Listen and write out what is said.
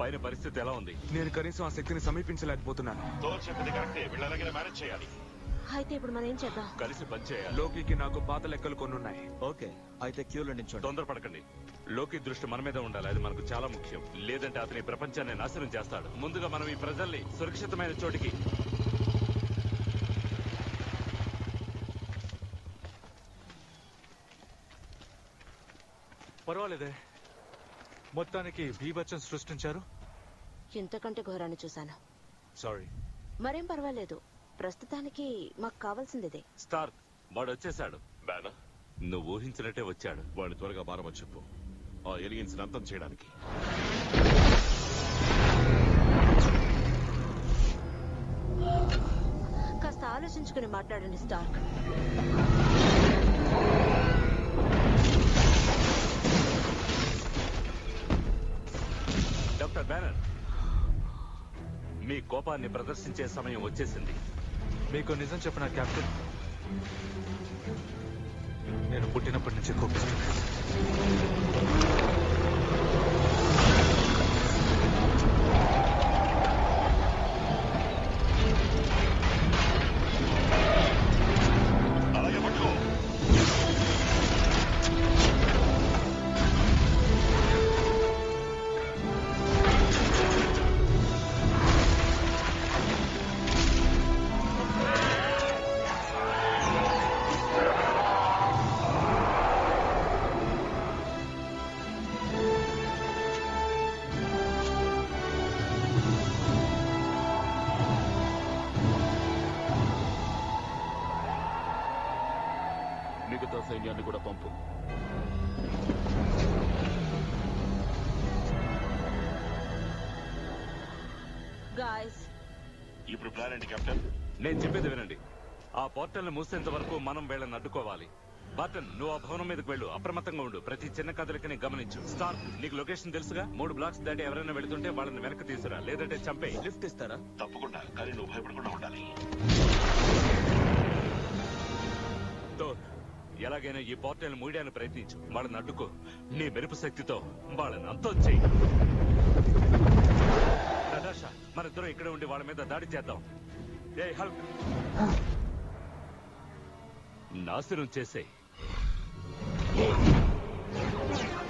పైన పరిస్థితి ఎలా ఉంది నేను కనీసం ఆ శక్తిని సమీపించలేకపోతున్నాను థోర్ చెప్పింది కరెక్టే వీళ్ళలాగే మేనేజ్ చేయాలి అయితే ఇప్పుడు మనం ఏం చేద్దాం కలిసి పనిచేయాలి లోకికి నాకు పాత లెక్కలు కొన్నున్నాయి ఓకే అయితే క్యూలో నించోండి తొందరపడకండి లోకి దృష్టి మన మీద ఉండాలి అది మనకు చాలా ముఖ్యం లేదంటే అతని ప్రపంచాన్ని నాశనం చేస్తాడు ముందుగా మనం ఈ ప్రజల్ని సురక్షితమైన చోటికి పర్వాలేదే మొత్తానికి బీభత్సం సృష్టించారు ఇంతకంటే ఘోరాన్ని చూశాను సారీ మరేం పర్వాలేదు ప్రస్తుతానికి మాకు కావాల్సిందిదే స్టార్ వాడు వచ్చేసాడు బ్యానర్ నువ్వు ఊహించినట్టే వచ్చాడు వాడిని త్వరగా మారమని చెప్పు ఆ ఎలియన్స్ అంతం చేయడానికి కాస్త ఆలోచించుకుని మాట్లాడండి స్టార్క్ డాక్టర్ బ్యానర్ మీ కోపాన్ని ప్రదర్శించే సమయం వచ్చేసింది మీకు నిజం చెప్పిన కెప్టెన్ నేను పుట్టినప్పటి నుంచి కోపిస్తున్నాను అలాగే పట్టుకో మిగతా సైన్యాన్ని కూడా పంపు గాయస్ ఇప్పుడు ప్లాన్ ఏంటి కెప్టెన్ నేను చెప్పేది వినండి ఆ పోర్టల్ మూసేంత వరకు మనం వీళ్ళని అడ్డుకోవాలి బాటన్ నువ్వు ఆ భవనం మీదకి వెళ్ళు అప్రమత్తంగా ఉండు ప్రతి చిన్న కదలికని గమనించు స్టార్ నీకు లొకేషన్ తెలుసుగా మూడు బ్లాక్స్ దాటి ఎవరైనా వెళుతుంటే వాళ్ళని వెనక్కి తీసురా లేదంటే చంపే లిఫ్ట్ ఇస్తారా తప్పకుండా కానీ నువ్వు భయపడకుండా ఉండాలి థోర్, ఎలాగైనా ఈ పోర్టల్ మూయడానికి ప్రయత్నించు వాళ్ళని అడ్డుకో నీ మెరుపు శక్తితో వాళ్ళని అంతం చెయ్యి నటాషా మనిద్దరం ఇక్కడే ఉండి వాళ్ళ మీద దాడి చేద్దాం ఏ హల్క్ నాశనం చేసే